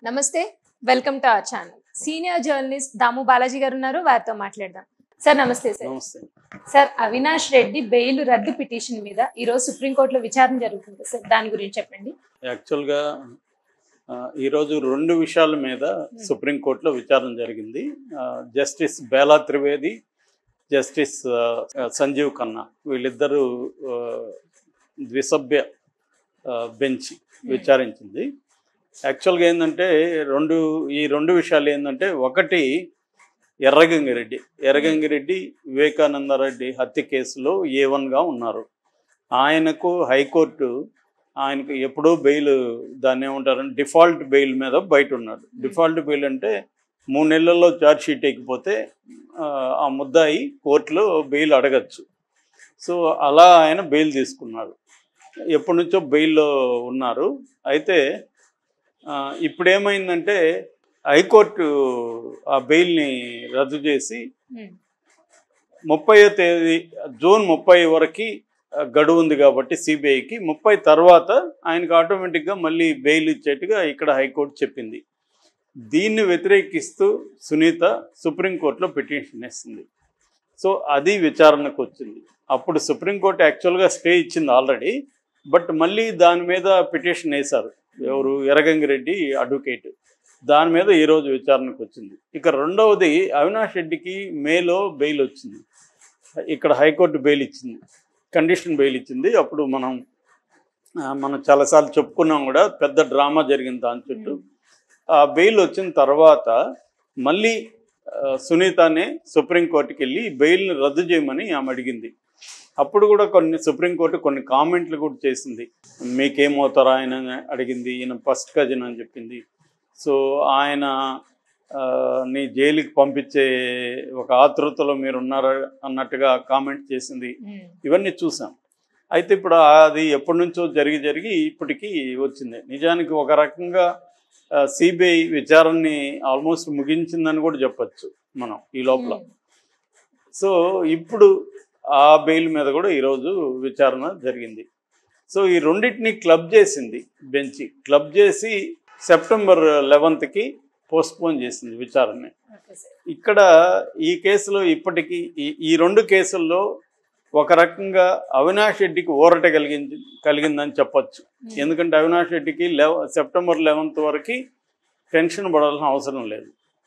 నమస్తే welcome to our channel senior journalist Damu Balaji garu ఉన్నారు వారితో మాట్లాడదాం సార్ నమస్తే సార్ నమస్తే సార్ అవినాష్ రెడ్డి బెయిల్ రద్దు పిటిషన్ మీద ఈ రోజు సుప్రీంకోర్టులో విచారణ జరుగుతుంది సార్ దాని గురించి చెప్పండి యాక్చువల్గా ఆ, ఈరోజు రెండు విషయాల మీద సుప్రీంకోర్టులో విచారణ జరిగింది ఆ, జస్టిస్ బేలా త్రివేది జస్టిస్ ఆ, సంజీవ్ ఖన్నా వీళ్ళిద్దరూ ఆ, ద్విసభ్య ఆ, బెంచ్ విచారించింది యాక్చువల్గా ఏంటంటే రెండు ఈ రెండు విషయాలు ఏంటంటే ఒకటి ఎర్రగంగిరెడ్డి ఎర్రగంగిరెడ్డి వివేకానందరెడ్డి హత్య కేసులో ఏ వన్గా ఉన్నారు ఆయనకు హైకోర్టు ఆయనకు ఎప్పుడో బెయిల్ దాన్ని ఏమంటారంటే డిఫాల్ట్ బెయిల్ మీద బయట ఉన్నాడు డిఫాల్ట్ బెయిల్ అంటే మూడు నెలల్లో ఛార్జ్ షీట్ ఎక్కిపోతే ఆ, ఆ ముద్దాయి కోర్టులో బెయిల్ అడగచ్చు సో అలా ఆయన బెయిల్ తీసుకున్నాడు ఎప్పటి నుంచో బెయిల్లో ఉన్నారు అయితే ఆ, ఇప్పుడు ఏమైందంటే హైకోర్టు ఆ బెయిల్ని రద్దు చేసి ఉమ్, ముప్పైవ తేదీ జూన్ ముప్పై వరకు గడువు ఉంది కాబట్టి సిబిఐకి ముప్పై తర్వాత ఆయనకు ఆటోమేటిక్గా మళ్ళీ బెయిల్ ఇచ్చేట్టుగా ఇక్కడ హైకోర్టు చెప్పింది దీన్ని వ్యతిరేకిస్తూ సునీత సుప్రీంకోర్టులో పిటిషన్ వేసింది సో అది విచారణకు వచ్చింది అప్పుడు సుప్రీంకోర్టు యాక్చువల్గా స్టే ఇచ్చింది ఆల్రెడీ బట్ మళ్ళీ దాని మీద పిటిషన్ వేశారు ఎవరు ఎర్రగంగిరెడ్డి అడ్వకేట్ దాని మీద ఈరోజు విచారణకు వచ్చింది ఇక రెండవది అవినాష్ రెడ్డికి మేలో బెయిల్ వచ్చింది ఇక్కడ హైకోర్టు బెయిల్ ఇచ్చింది కండిషన్ బెయిల్ ఇచ్చింది అప్పుడు మనం ఆ, మనం చాలాసార్లు చెప్పుకున్నాం కూడా పెద్ద డ్రామా జరిగింది దాని చుట్టూ ఆ బెయిల్ వచ్చిన తర్వాత మళ్ళీ ఆ, సునీతనే సుప్రీంకోర్టుకి వెళ్ళి బెయిల్ని రద్దు చేయమని ఆమె అడిగింది అప్పుడు కూడా కొన్ని సుప్రీంకోర్టు కొన్ని కామెంట్లు కూడా చేసింది మీకేమవుతారా ఆయన అని అడిగింది ఈయన ఫస్ట్ కజిన్ అని చెప్పింది సో ఆయన ఆ, నీ జైలుకి పంపించే ఒక ఆతృతలో మీరు ఉన్నారా అన్నట్టుగా కామెంట్ చేసింది ఉమ్, ఇవన్నీ చూసాం అయితే ఇప్పుడు అది ఎప్పటి నుంచో జరిగి జరిగి ఇప్పటికి వచ్చింది నిజానికి ఒక రకంగా సిబిఐ విచారణని ఆల్మోస్ట్ ముగించిందని కూడా చెప్పొచ్చు మనం ఈ లోపల ఉమ్, సో ఇప్పుడు ఆ బెయిల్ మీద కూడా ఈరోజు విచారణ జరిగింది సో ఈ రెండింటిని క్లబ్ చేసింది బెంచ్ క్లబ్ చేసి సెప్టెంబర్ లెవెన్త్కి పోస్ట్పోన్ చేసింది విచారణని ఓకే సార్ ఇక్కడ ఈ కేసులో ఇప్పటికీ ఈ ఈ రెండు కేసుల్లో ఒక రకంగా అవినాష్ రెడ్డికి ఊరట కలిగింది కలిగిందని చెప్పొచ్చు ఉమ్, ఎందుకంటే అవినాష్ రెడ్డికి లెవ సెప్టెంబర్ లెవెన్త్ వరకు టెన్షన్ పడాల్సిన అవసరం లేదు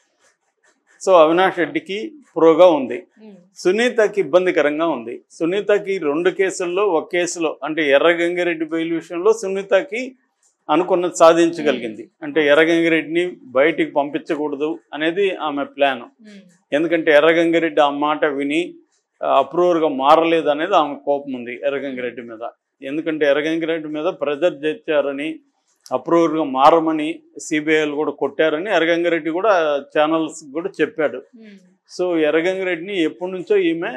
సో అవినాష్ రెడ్డికి ప్రోగా ఉంది ఉమ్, సునీతకి ఇబ్బందికరంగా ఉంది సునీతకి రెండు కేసుల్లో ఒక కేసులో అంటే ఎర్రగంగిరెడ్డి బెయిల్ విషయంలో సునీతకి అనుకున్నది సాధించగలిగింది అంటే ఎర్రగంగిరెడ్డిని బయటికి పంపించకూడదు అనేది ఆమె ప్లాన్ ఉమ్, ఎందుకంటే ఎర్రగంగిరెడ్డి ఆ మాట విని అప్రూవర్గా మారలేదు అనేది ఆమె కోపం ఉంది ఎర్రగంగిరెడ్డి మీద ఎందుకంటే ఎర్రగంగిరెడ్డి మీద ప్రెజర్ తెచ్చారని అప్రూవర్గా మారమని సిబిఐలు కూడా కొట్టారని ఎర్రగంగిరెడ్డి కూడా ఛానల్స్ కూడా చెప్పాడు ఉమ్, సో ఎర్రగంగిరెడ్డిని ఎప్పటి నుంచో ఈమె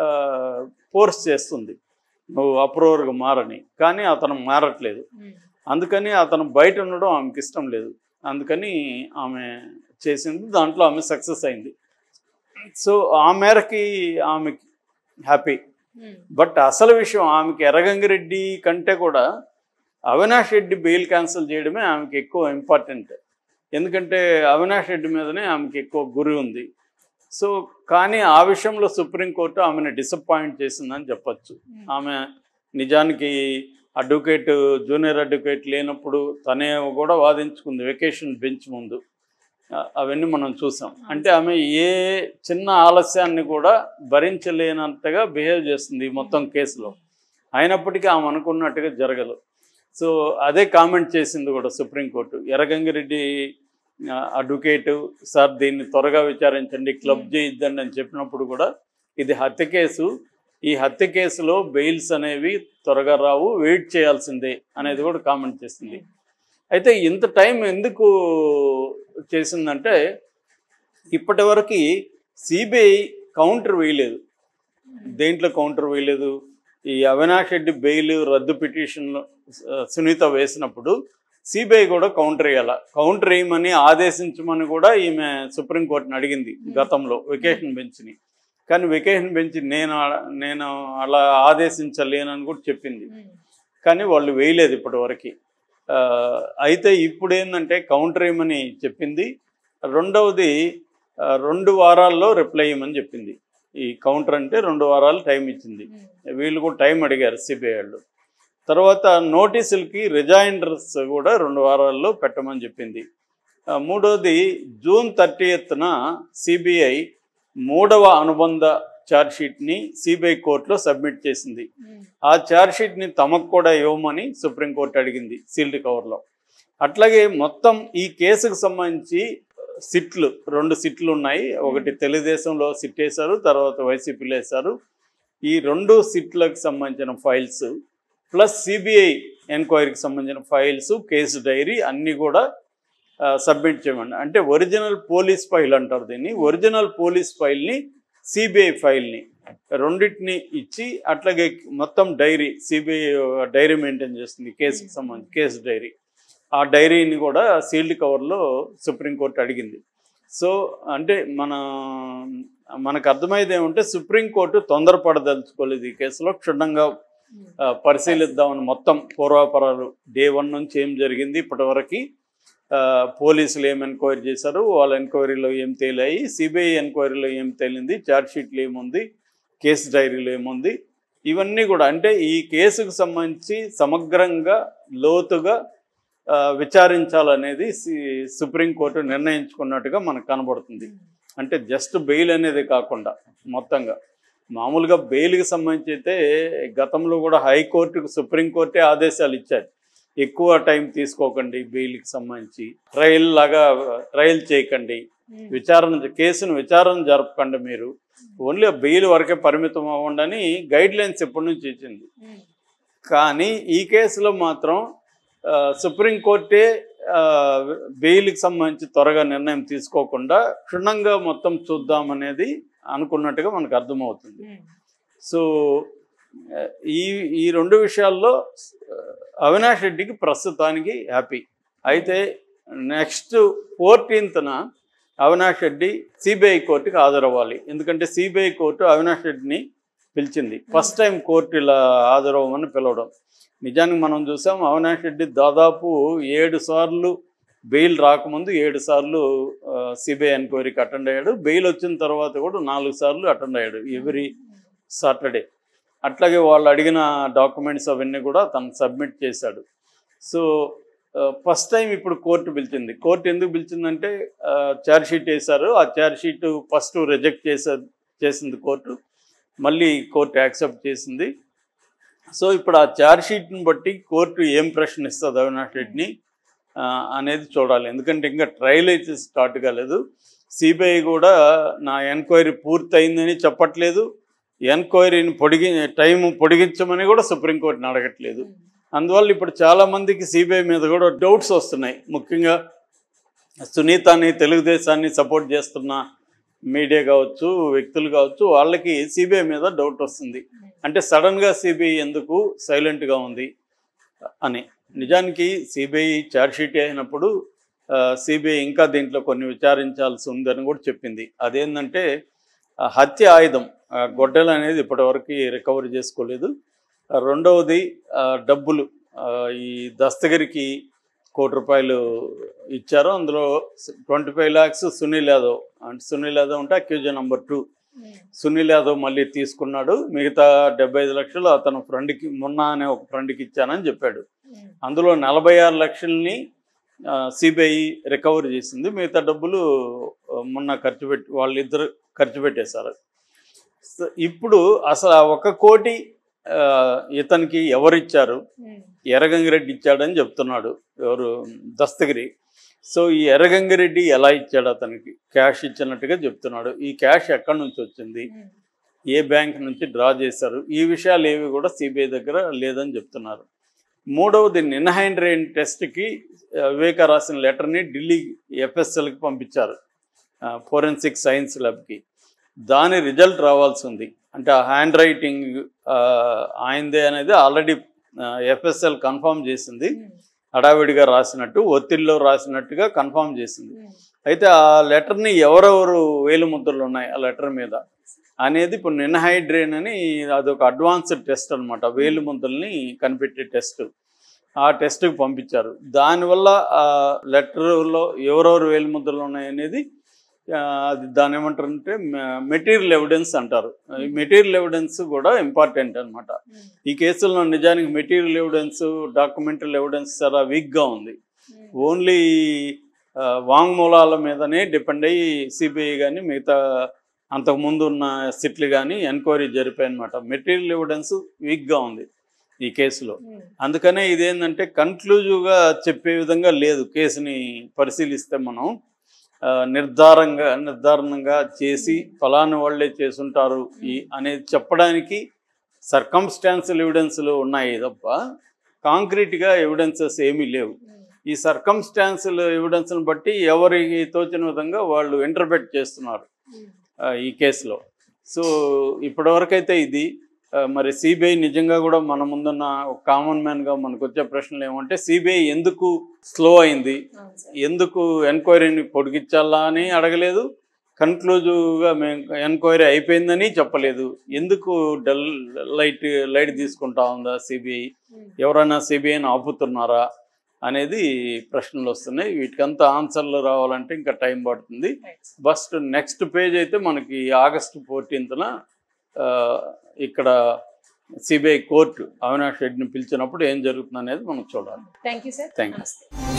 ఫోర్స్ చేస్తుంది నువ్వు అప్రూవర్గా మారని కానీ అతను మారట్లేదు ఉమ్, అందుకని అతను బయట ఉండడం ఆమెకి ఇష్టం లేదు అందుకని ఆమె చేసింది దాంట్లో ఆమె సక్సెస్ అయింది సో ఆ మేరకి ఆమెకి హ్యాపీ ఉమ్, బట్ అసలు విషయం ఆమెకి ఎర్రగంగిరెడ్డి కంటే కూడా అవినాష్ రెడ్డి బెయిల్ క్యాన్సిల్ చేయడమే ఆమెకి ఎక్కువ ఇంపార్టెంట్ ఎందుకంటే అవినాష్ రెడ్డి మీదనే ఆమెకి ఎక్కువ గురి ఉంది సో కానీ ఆ విషయంలో సుప్రీంకోర్టు ఆమెను డిసప్పాయింట్ చేసిందని చెప్పొచ్చు ఉమ్, ఆమె నిజానికి అడ్వకేట్ జూనియర్ అడ్వకేట్ లేనప్పుడు తనే కూడా వాదించుకుంది వెకేషన్ బెంచ్ ముందు ఆ- అవన్నీ మనం చూసాం అంటే ఆమె ఏ చిన్న ఆలస్యాన్ని కూడా భరించలేనంతగా బిహేవ్ చేస్తుంది ఈ మొత్తం కేసులో అయినప్పటికీ ఆమె అనుకున్నట్టుగా జరగదు సో అదే కామెంట్ చేసింది కూడా సుప్రీంకోర్టు ఎర్రగంగిరెడ్డి ఆ, అడ్వకేటు సార్ దీన్ని త్వరగా విచారించండి క్లబ్ చేయొద్దండి అని చెప్పినప్పుడు కూడా ఇది హత్య కేసు ఈ హత్య కేసులో బెయిల్స్ అనేవి త్వరగా రావు వెయిట్ చేయాల్సిందే అనేది కూడా కామెంట్ చేసింది అయితే ఇంత టైం ఎందుకు చేసిందంటే ఇప్పటి వరకు సిబిఐ కౌంటర్ వేయలేదు దేంట్లో కౌంటర్ వేయలేదు ఈ అవినాష్ రెడ్డి బెయిల్ రద్దు పిటిషన్ సునీత వేసినప్పుడు సిబిఐ కూడా కౌంటర్ వేయాల కౌంటర్ వేయమని ఆదేశించమని కూడా ఈమె సుప్రీంకోర్టుని అడిగింది గతంలో వెకేషన్ బెంచ్ని కానీ వెకేషన్ బెంచ్ నేను ఆ- నేను అలా ఆదేశించలేనని కూడా చెప్పింది ఉమ్, కానీ వాళ్ళు వేయలేదు ఇప్పటి వరకు ఆ, అయితే ఇప్పుడు ఏంటంటే కౌంటర్ ఇవ్వమని చెప్పింది రెండవది ఆ, రెండు వారాల్లో రిప్లై ఇవ్వమని చెప్పింది ఈ కౌంటర్ అంటే రెండు వారాలు టైం ఇచ్చింది వీళ్ళు కూడా టైం అడిగారు సిబిఐ వాళ్ళు తర్వాత నోటీసులకి రిజైండర్స్ కూడా రెండు వారాల్లో పెట్టమని చెప్పింది ఆ, మూడోది జూన్ థర్టీ ఎత్తున సిబిఐ మూడవ అనుబంధ ఛార్జ్షీట్ని సిబిఐ కోర్టులో సబ్మిట్ చేసింది ఆ ఛార్జ్షీట్ని తమకు కూడా ఇవ్వమని సుప్రీంకోర్టు అడిగింది సీల్డ్ కవర్లో అట్లాగే మొత్తం ఈ కేసుకు సంబంధించి సిట్లు రెండు సిట్లు ఉన్నాయి ఒకటి తెలుగుదేశంలో సిట్ వేశారు తర్వాత వైసీపీలో వేశారు ఈ రెండు సిట్లకు సంబంధించిన ఫైల్స్ ప్లస్ సిబిఐ ఎంక్వైరీకి సంబంధించిన ఫైల్స్ కేసు డైరీ అన్నీ కూడా సబ్మిట్ చేయమండి అంటే ఒరిజినల్ పోలీస్ ఫైల్ అంటారు దీన్ని ఒరిజినల్ పోలీస్ ఫైల్ని సిబిఐ ఫైల్ని రెండింటిని ఇచ్చి అట్లాగే మొత్తం డైరీ సిబిఐ డైరీ మెయింటైన్ చేస్తుంది కేసుకి సంబంధించి కేసు డైరీ ఆ డైరీని కూడా సీల్డ్ కవర్లో సుప్రీంకోర్టు అడిగింది సో అంటే మన మనకు అర్థమైంది ఏమంటే సుప్రీంకోర్టు తొందరపడదలుచుకోలేదు ఈ కేసులో క్షుణ్ణంగా ఆ, పరిశీలిద్దామని మొత్తం పూర్వాపరాలు డే వన్ నుంచి ఏం జరిగింది ఇప్పటివరకు ఆ, పోలీసులు ఏం ఎంక్వైరీ చేశారు వాళ్ళ ఎంక్వైరీలో ఏం తేలాయి సిబిఐ ఎంక్వైరీలో ఏం తేలింది ఛార్జ్షీట్లో ఏముంది కేసు డైరీలో ఏముంది ఇవన్నీ కూడా అంటే ఈ కేసుకు సంబంధించి సమగ్రంగా లోతుగా ఆ, విచారించాలనేది సి- సుప్రీంకోర్టు నిర్ణయించుకున్నట్టుగా మనకు కనబడుతుంది అంటే జస్ట్ బెయిల్ అనేది కాకుండా మొత్తంగా మామూలుగా బెయిల్కి సంబంధించి అయితే గతంలో కూడా హైకోర్టుకు సుప్రీంకోర్టే ఆదేశాలు ఇచ్చారు ఎక్కువ టైం తీసుకోకండి బెయిల్కి సంబంధించి ట్రయల్ లాగా ట్రయల్ చేయకండి విచారణ కేసును విచారణ జరపకండి మీరు ఓన్లీ బెయిల్ వరకే పరిమితం అవ్వండి గైడ్ లైన్స్ ఎప్పటి నుంచి ఇచ్చింది కానీ ఈ కేసులో మాత్రం ఆ, సుప్రీంకోర్టే ఆ, బెయిల్కి సంబంధించి త్వరగా నిర్ణయం తీసుకోకుండా క్షుణ్ణంగా మొత్తం చూద్దామనేది అనుకున్నట్టుగా మనకు అర్థమవుతుంది సో ఆ, ఈ ఈ రెండు విషయాల్లో ఆ, అవినాష్ రెడ్డికి ప్రస్తుతానికి హ్యాపీ అయితే నెక్స్ట్ ఫోర్టీన్త్న అవినాష్ రెడ్డి సిబిఐ కోర్టుకి హాజరవ్వాలి ఎందుకంటే సిబిఐ కోర్టు అవినాష్ రెడ్డిని పిలిచింది ఫస్ట్ టైం కోర్టు ఇలా హాజరవ్వమని పిలవడం నిజానికి మనం చూసాం అవినాష్ రెడ్డి దాదాపు ఏడు సార్లు బెయిల్ రాకముందు ఏడు సార్లు సిబిఐ ఎంక్వైరీకి అటెండ్ అయ్యాడు బెయిల్ వచ్చిన తర్వాత కూడా నాలుగు సార్లు అటెండ్ అయ్యాడు ఎవ్రీ సాటర్డే అట్లాగే వాళ్ళు అడిగిన డాక్యుమెంట్స్ అవన్నీ కూడా తను సబ్మిట్ చేశాడు సో ఫస్ట్ టైం ఇప్పుడు కోర్టు పిలిచింది కోర్టు ఎందుకు పిలిచిందంటే ఛార్జ్ షీట్ వేశారు ఆ ఛార్జ్ షీట్ ఫస్ట్ రిజెక్ట్ చేసే చేసింది కోర్టు మళ్ళీ కోర్టు యాక్సెప్ట్ చేసింది సో ఇప్పుడు ఆ ఛార్జ్ షీట్ని బట్టి కోర్టు ఏం ప్రశ్న ఇస్తుంది అవినాష్ రెడ్డిని ఆ, అనేది చూడాలి ఎందుకంటే ఇంకా ట్రయల్ అయితే స్టార్ట్ కాలేదు సిబిఐ కూడా నా ఎంక్వైరీ పూర్తయిందని చెప్పట్లేదు ఎంక్వైరీని పొడిగి టైం పొడిగించమని కూడా సుప్రీంకోర్టుని అడగట్లేదు అందువల్ల ఇప్పుడు చాలా మందికి సిబిఐ మీద కూడా డౌట్స్ వస్తున్నాయి ముఖ్యంగా సునీతాని తెలుగుదేశాన్ని సపోర్ట్ చేస్తున్న మీడియా కావచ్చు వ్యక్తులు కావచ్చు వాళ్ళకి సిబిఐ మీద డౌట్ వస్తుంది అంటే సడన్గా సిబిఐ ఎందుకు సైలెంట్గా ఉంది అని నిజానికి సిబిఐ ఛార్జ్షీట్ అయినప్పుడు సిబిఐ ఇంకా దీంట్లో కొన్ని విచారించాల్సి ఉందని కూడా చెప్పింది అదేంటంటే ఆ, హత్య ఆయుధం ఆ, గొడ్డలు అనేది ఇప్పటివరకు రికవరీ చేసుకోలేదు ఆ, రెండవది ఆ, డబ్బులు ఆ, ఈ దస్తగిరికి కోటి రూపాయలు ఇచ్చారు అందులో ట్వంటీ ఫైవ్ ల్యాక్స్ సునీల్ యాదవ్ అంటే సునీల్ యాదవ్ అంటే accused number two Sunil Yadav మళ్ళీ తీసుకున్నాడు మిగతా డెబ్బై ఐదు లక్షలు అతను ఫ్రెండ్కి మొన్న అనే ఒక ఫ్రెండ్కి ఇచ్చానని చెప్పాడు అందులో నలభై ఆరు లక్షల్ని సిబిఐ రికవర్ చేసింది మిగతా డబ్బులు ఆ, మొన్న ఖర్చు పెట్టి వాళ్ళిద్దరు ఖర్చు పెట్టేశారు సో ఇప్పుడు అసలు ఆ ఒక కోటి ఆ, ఇతనికి ఎవరిచ్చారు ఎర్రగంగిరెడ్డి ఇచ్చాడని చెప్తున్నాడు ఎవరు దస్తగిరి సో ఈ ఎర్రగంగిరెడ్డి ఎలా ఇచ్చాడు అతనికి క్యాష్ ఇచ్చినట్టుగా చెప్తున్నాడు ఈ క్యాష్ ఎక్కడి నుంచి వచ్చింది ఏ బ్యాంక్ నుంచి డ్రా చేశారు ఈ విషయాలు ఏవి కూడా సిబిఐ దగ్గర లేదని చెప్తున్నారు మూడవది నిన్హైండ్ రెయిన్ టెస్ట్కి ఆ, వివేక రాసిన లెటర్ని ఢిల్లీ ఎఫ్ఎస్ఎల్కి పంపించారు ఫోరెన్సిక్ సైన్స్ ల్యాబ్కి దాని రిజల్ట్ రావాల్సి ఉంది అంటే ఆ హ్యాండ్ రైటింగ్ ఆయనదే అనేది ఆల్రెడీ ఎఫ్ఎస్ఎల్ కన్ఫర్మ్ చేసింది హడావిడిగా రాసినట్టు ఒత్తిడిలో రాసినట్టుగా కన్ఫర్మ్ చేసింది అయితే ఆ లెటర్ని ఎవరెవరు వేలు ముద్రలు ఉన్నాయి ఆ లెటర్ మీద అనేది ఇప్పుడు నిన్హైడ్రేన్ అని అదొక అడ్వాన్స్డ్ టెస్ట్ అనమాట వేలు ముద్రల్ని కనిపెట్టే టెస్ట్ ఆ టెస్ట్కి పంపించారు దానివల్ల ఆ లెటర్లో ఎవరెవరు వేలి ముద్రలు ఉన్నాయనేది ఆ, అది దాని ఏమంటారంటే మెటీరియల్ ఎవిడెన్స్ అంటారు ఈ మెటీరియల్ ఎవిడెన్స్ కూడా ఇంపార్టెంట్ అన్నమాట ఈ కేసులో నిజానికి మెటీరియల్ ఎవిడెన్స్ డాక్యుమెంటల్ ఎవిడెన్స్ చాలా వీక్గా ఉంది ఓన్లీ ఆ, వాంగ్మూలాల మీదనే డిపెండ్ అయ్యి సిబిఐ కానీ మిగతా అంతకుముందు ఉన్న సిట్లు కానీ ఎంక్వైరీ జరిపాయి అనమాట మెటీరియల్ ఎవిడెన్స్ వీక్గా ఉంది ఈ కేసులో అందుకనే ఇదేంటంటే కన్క్లూజివ్గా చెప్పే విధంగా లేదు కేసుని పరిశీలిస్తే మనం ఆ, నిర్ధారంగా నిర్ధారణంగా చేసి ఫలాని వాళ్ళే చేసుంటారు ఈ అనేది చెప్పడానికి సర్కమ్స్టాన్షియల్ ఎవిడెన్స్లు ఉన్నాయి తప్ప కాంక్రీట్గా ఎవిడెన్సెస్ ఏమీ లేవు ఈ సర్కమ్స్టాన్షియల్ ఎవిడెన్స్ని బట్టి ఎవరికి తోచిన విధంగా వాళ్ళు ఇంటర్ప్రెట్ చేస్తున్నారు ఆ, ఈ కేసులో సో ఇప్పటివరకైతే ఇది ఆ, మరి సిబిఐ నిజంగా కూడా మన ముందున్న కామన్ మ్యాన్గా మనకు వచ్చే ప్రశ్నలు ఏమంటే సిబిఐ ఎందుకు స్లో అయింది ఎందుకు ఎంక్వైరీని పొడిగించాలా అని అడగలేదు కన్క్లూజివ్గా మేము ఎంక్వైరీ అయిపోయిందని చెప్పలేదు ఎందుకు డల్ లైట్ లైట్ తీసుకుంటా ఉందా సిబిఐ ఎవరైనా సిబిఐని ఆపుతున్నారా అనేది ప్రశ్నలు వస్తున్నాయి వీటికంతా ఆన్సర్లు రావాలంటే ఇంకా టైం పడుతుంది ఫస్ట్ నెక్స్ట్ పేజ్ అయితే మనకి ఆగస్టు ఫోర్టీన్త్న ఇక్కడ సిబిఐ కోర్టు అవినాష్ రెడ్డిని పిలిచినప్పుడు ఏం జరుగుతుంది అనేది మనం చూడాలి thank you sir Thank you. నమస్తే